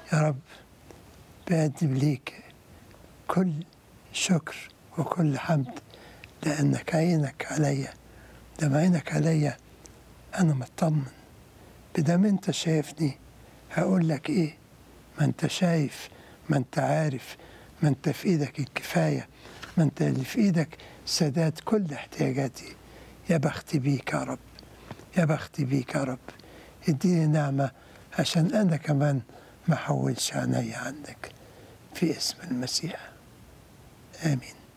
يا رب بقدم ليك كل شكر وكل حمد لأنك عينك عليا دام عينك عليا أنا مطمن بدام أنت شايفني هقول لك إيه ما أنت شايف ما أنت عارف ما أنت في إيدك الكفاية ما أنت اللي في إيدك سداد كل احتياجاتي يا بخت بيك يا رب يا بخت بيك يا رب اديني نعمة عشان أنا كمان ما حولش عيني عنك في اسم المسيح آمين